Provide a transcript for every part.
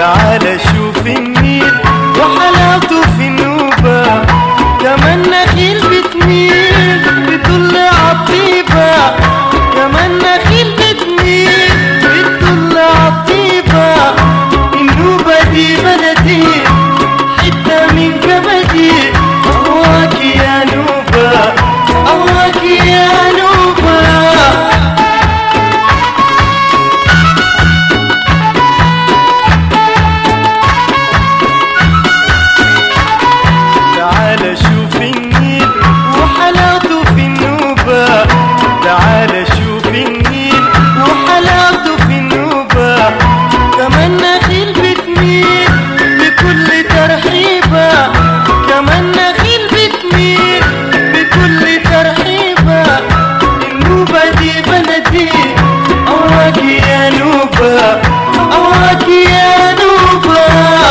تعال شوف النيل وحلاوته في النوبة كمان نخيل بتميل بتطل عالطيبة كمان نخيل بتميل بتطل عالطيبة النوبة دي بلدي حتة من كبدي أهواك يا نوبة أهواك يا نوبة تعال شوف النيل وحلاوته في النوبة تعال شوف النيل وحلاوته في النوبة كمان نخيل بتميل بكل ترحيبة كمان نخيل بتميل بكل ترحيبة النوبة دي بلدي أواك يا نوبة أواك يا نوبة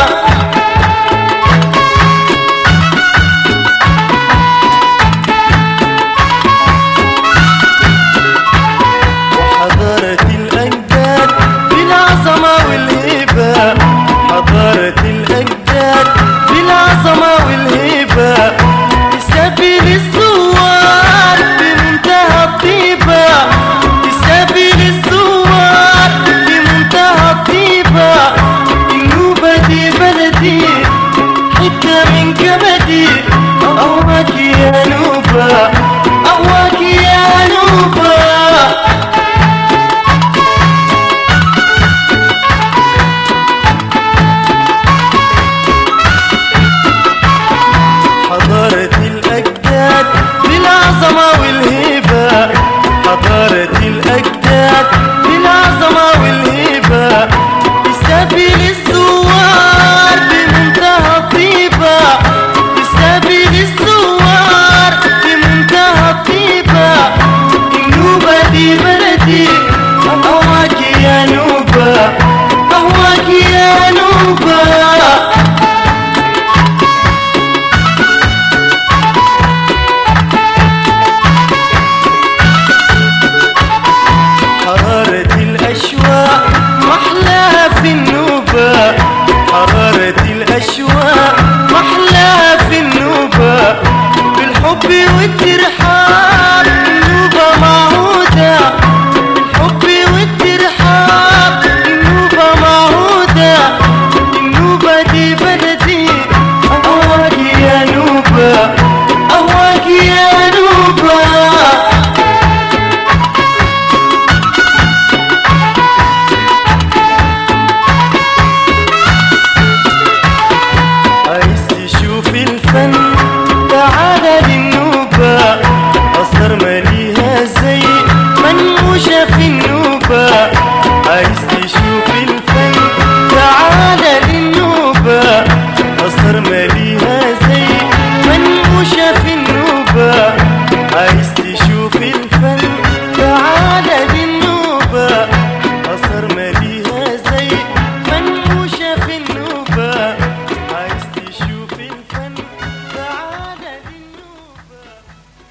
وحضارة الأجداد بالعظمة والهيبة حضارة الأجداد بالعظمة والهيبة تسابيل الثوار بمنتهى الطيبة تسابيل الثوار بمنتهى الطيبة النوبة دي بلدي حتة من كبدي أهواك يا نوبة أهواك يا نوبة حضارة الأجداد بالعظمة والهيبة حضارة الأجداد بالعظمة والهيبة بسبيل الثوار بمنتهى الطيبة بسبيل الثوار بمنتهى الطيبة النوبة دي بلدي أهواك يا نوبة أهواك يا نوبة حرارة الأشواق محلاها في النوبة حرارة الأشواق محلاها في النوبة بالحب والترحاب النوبة معهودة بالحب والترحاب النوبة معهودة النوبة دي بلدي أهواك يا نوبة أهواك يا نوبة عايز تشوف الفن تعالى للنوبة أثر ماليها زي منقوشة في النوبة عايز تشوف الفن